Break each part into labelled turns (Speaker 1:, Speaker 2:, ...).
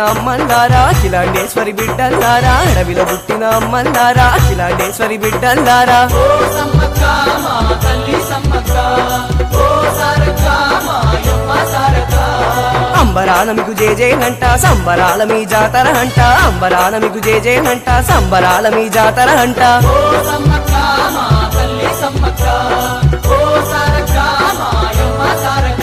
Speaker 1: అమ్మల్లారా అఖిలాండేశ్వరి బిడ్డల్లారా అడవిలో పుట్టిన అమ్మల్లారా అఖిలాండేశ్వరి బిడ్డల్లారా
Speaker 2: ఓ సమ్మక్క మా తల్లి సమ్మక్క ఓ సారక్క మా యమ్మ సారక్క
Speaker 1: అంబరాన మీకు జే జే అంట సంబరాల మీ జాతర అంట అంబరాన మీకు జే జే అంట సంబరాల మీ జాతర అంట
Speaker 2: ఓ సమ్మక్క మా తల్లి సమ్మక్క ఓ సారక్క మా యమ్మ సారక్క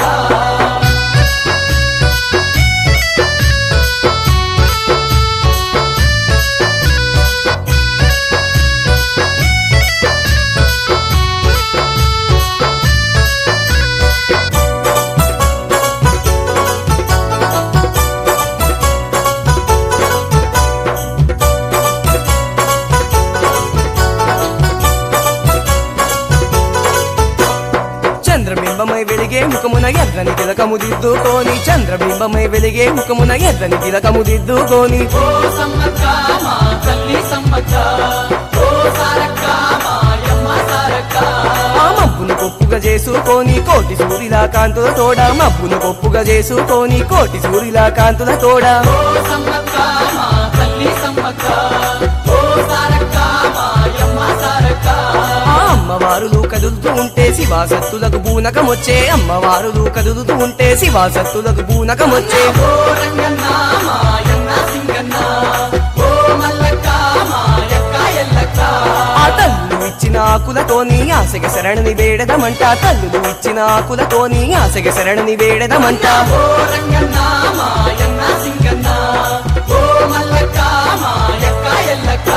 Speaker 1: చంద్రబింబమై వెలిగే ముఖమున ఎర్రని తిలకము దిద్దుకోని చంద్రబింబమై వెలిగే ముఖమున ఎర్రని తిలకము దిద్దుకోని
Speaker 2: ఓ సమ్మక్క మా తల్లి సమ్మక్క ఓ సారక్క మా యమ్మ సారక్క
Speaker 1: ఆ మబ్బును కొప్పుగా చేసుకొని కోటి సూర్యుల కాంతుల తోడ మబ్బును కొప్పుగా చేసుకొని కోటి సూర్యుల కాంతుల తోడ
Speaker 2: ఓ సమ్మక్క మా తల్లి సమ్మక్క ఓ సారక్క మా యమ్మ సారక్క
Speaker 1: ఆ అమ్మవారులు కదులుతూ ఉంటే శివాసత్తులకు బూనకమొచ్చే అమ్మవారులు కదులుతూ ఉంటే శివాసత్తులకు బూనకమొచ్చే
Speaker 2: ఓ రంగన్న మా యన్న సింగన్న ఓ మల్లక్క మా యక్క ఎల్లక్క
Speaker 1: ఆ తల్లు ఇచ్చిన ఆకులతోని ఆశగ శరణుని వేడదమంట తల్లులు ఇచ్చిన ఆకులతోని ఆశగ శరణుని వేడదమంట
Speaker 2: ఓ రంగన్న మా యన్న సింగన్న ఓ మల్లక్క మా యక్క ఎల్లక్క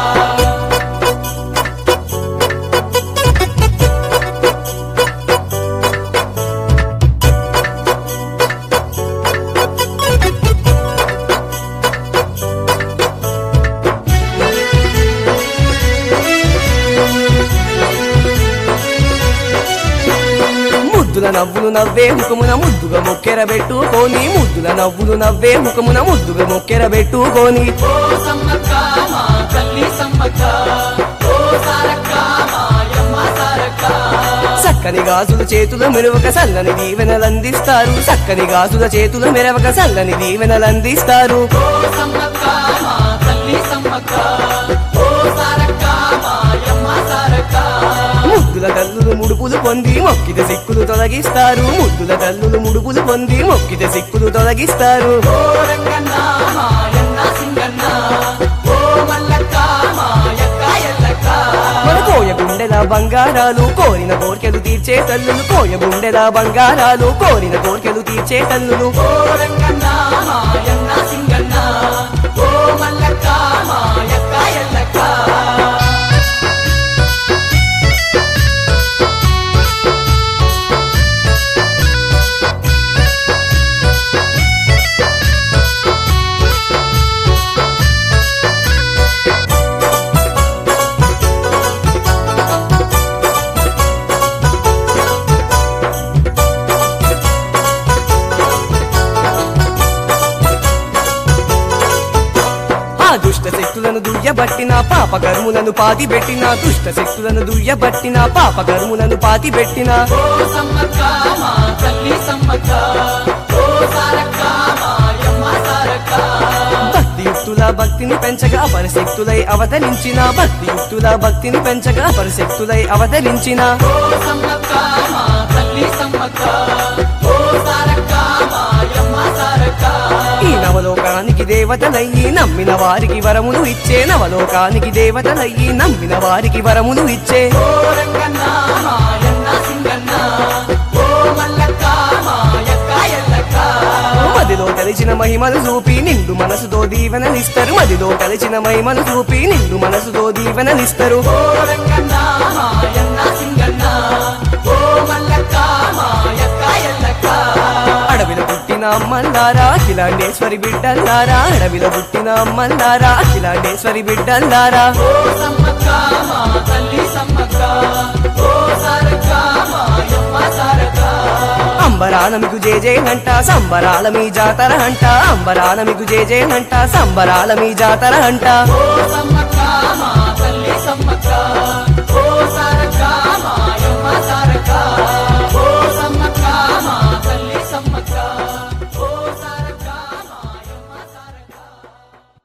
Speaker 1: ముద్దుల నవ్వులు నవ్వే ముఖమున ముద్దుగా మొక్కెర పెట్టుకోని ముద్దుల నవ్వులు నవ్వే ముఖమున ముద్దుగా మొక్కెర పెట్టుకోని
Speaker 2: ఓ సమ్మక్క మా తల్లి సమ్మక్క ఓ సారక్క మా యమ్మ సారక్క
Speaker 1: చక్కని గాజుల చేతుల మెరవక చల్లని దీవెనలందిస్తారు చక్కని గాజుల చేతుల మెరవక చల్లని దీవెనలందిస్తారు
Speaker 2: ఓ సమ్మక్క మా తల్లి సమ్మక్క ఓ సారక్క మా యమ్మ సారక్క
Speaker 1: ముద్దుల తల్లులు ముడుపులు పొంది మొక్కిత సిక్కులు తొలగిస్తారు ముద్దుల తల్లులు ముడుపులు పొంది మొక్కిత సిక్కులు తొలగిస్తారు
Speaker 2: ఓ రంగన్న మా యన్న సింగన్న ఓ మల్లక్క మా యక్క ఎల్లక్క
Speaker 1: మన కోయ గుండెల బంగారాలు కోరిన కోర్కెలు తీర్చే తల్లులు కోయ గుండెల బంగారాలు కోరిన కోర్కెలు తీర్చే తల్లులు
Speaker 2: ఓ రంగన్న మా యన్న సింగన్న ఓ మల్లక్క మా యక్క ఎల్లక్క
Speaker 1: ఆ దుష్ట శక్తులను దుయ్యబట్టిన పాప కర్ములను పాతి పెట్టిన దుష్ట శక్తులను దుయ్యబట్టిన పాప కర్ములను పాతి పెట్టిన
Speaker 2: ఓ సమ్మక్క మా తల్లి సమ్మక్క ఓ సారక్క మా యమ్మ సారక్క
Speaker 1: భక్తియుక్తుల భక్తిని పెంచగా అపరశక్తులై అవతరించిన భక్తియుక్తుల భక్తిని పెంచగా అపరశక్తులై అవతరించిన
Speaker 2: ఓ సమ్మక్క మా తల్లి సమ్మక్క ఓ సారక్క మా యమ్మ సారక్క
Speaker 1: ఈ నవలోకానికి దేవతలయ్యి నమ్మిన వారికి వరములు ఇచ్చే నవలోకానికి దేవతలయ్యి నమ్మిన వారికి వరములు ఇచ్చే
Speaker 2: ఓ రంగన్న మా యన్న సింగన్న ఓ మల్లక్క మా యక్క ఎల్లక్క
Speaker 1: మదిలో తెలిసిన మహిమలు చూపి నిండు మనసుతో దీవెనలిస్తారు మదిలో కలిసిన మహిమలు చూపి నిండు మనసుతో దీవెనలిస్తారు
Speaker 2: ఓ రంగన్న మా యన్న సింగన్న ఓ మల్లక్క మా యక్క ఎల్లక్క
Speaker 1: అడవిలో పుట్టిన అమ్మల్లారా అఖిలాండేశ్వరి బిడ్డల్లారా అడవిలో పుట్టిన అమ్మల్లారా అఖిలాండేశ్వరి బిడ్డల్లారా
Speaker 2: ఓ సమ్మక్క మా తల్లి సమ్మక్క ఓ సారక్క మా యమ్మ సారక్క
Speaker 1: అంబరాన మీకు జే జే అంట సంబరాల మీ జాతర అంట అంబరాన మీకు జే జే అంట సంబరాల మీ జాతర అంట
Speaker 2: ఓ సమ్మక్క మా